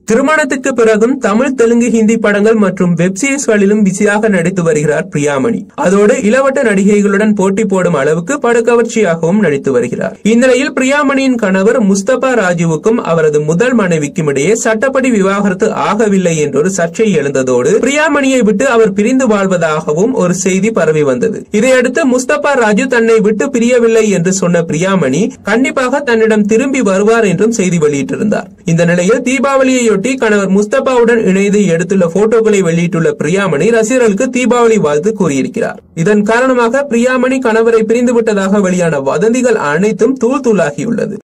திருமணத்துக்கு பிறகும் தமிழ் தெலுங்கு ஹிந்தி படங்கள் மற்றும் வெப் சீரிஸ்களிலும் பிஸியாக நடித்து வருகிறார் பிரியாமணி அதோடு இளவட்ட நடிகைகளுடன் போட்டி போடும் அளவுக்கு படுகவர்ச்சியாகவும் நடித்து வருகிறார் இந்நிலையில் பிரியாமணியின் கணவர் முஸ்தபா ராஜுவுக்கும் அவரது முதல் மனைவிக்கும் இடையே சட்டப்படி விவாகரத்து ஆகவில்லை என்றொரு சர்ச்சை எழுந்ததோடு பிரியாமணியை விட்டு அவர் பிரிந்து வாழ்வதாகவும் ஒரு செய்தி பரவி வந்தது இதையடுத்து முஸ்தபா ராஜு தன்னை விட்டு பிரியவில்லை என்று சொன்ன பிரியாமணி கண்டிப்பாக தன்னிடம் திரும்பி வருவார் என்றும் செய்தி வெளியிட்டிருந்தார் இந்த நிலையில் தீபாவளியையொட்டி கணவர் முஸ்தபாவுடன் இணைந்து எடுத்துள்ள போட்டோக்களை வெளியிட்டுள்ள பிரியாமணி ரசிகர்களுக்கு தீபாவளி வாழ்த்து கூறியிருக்கிறார் இதன் காரணமாக பிரியாமணி கணவரை பிரிந்து விட்டதாக வெளியான வதந்திகள் அனைத்தும் தூள் தூளாகியுள்ளது